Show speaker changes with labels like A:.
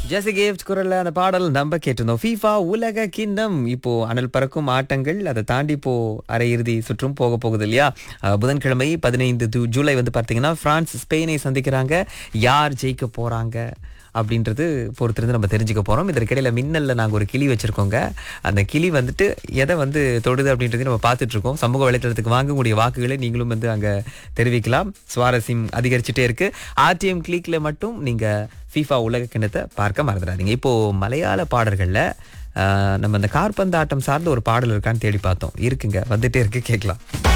A: ஜெசி gift குரல்ல அந்த பாடல் நம்ம கேட்டிருந்தோம் ஃபீஃபா உலக கிண்ணம் இப்போ அனல் பறக்கும் ஆட்டங்கள் அதை தாண்டி இப்போ அரையிறுதி சுற்றும் போக போகுது இல்லையா அஹ், புதன்கிழமை பதினைந்து ஜூ- ஜூலை வந்து பார்த்தீங்கன்னா பிரான்ஸ் ஸ்பெயினை சந்திக்கிறாங்க யார் ஜெயிக்க போறாங்க அப்படின்றது பொறுத்திருந்து நம்ம தெரிஞ்சுக்க போறோம் இதற்கிடையில மின்னல்ல நாங்க ஒரு கிளி வச்சிருக்கோங்க அந்த கிளி வந்துட்டு எதை வந்து தொடுது அப்படின்றதையும் நம்ம பார்த்துட்டு இருக்கோம் சமூக வலைத்தளத்துக்கு வாங்கக்கூடிய வாக்குகளை நீங்களும் வந்து அங்க தெரிவிக்கலாம் சுவாரஸ்யம் அதிகரிச்சுட்டே இருக்கு ஆர்டிஎம் கிளிக்ல மட்டும் நீங்க ஃபீஃபா உலக கிண்ணத்தை பார்க்க மறந்துடாதீங்க இப்போ மலையாள பாடல்கள்ல ஆஹ், நம்ம இந்த கார்பந்தாட்டம் சார்ந்த ஒரு பாடல் இருக்கான்னு தேடி பார்த்தோம் இருக்குங்க வந்துட்டே இருக்கு கேட்கலாம்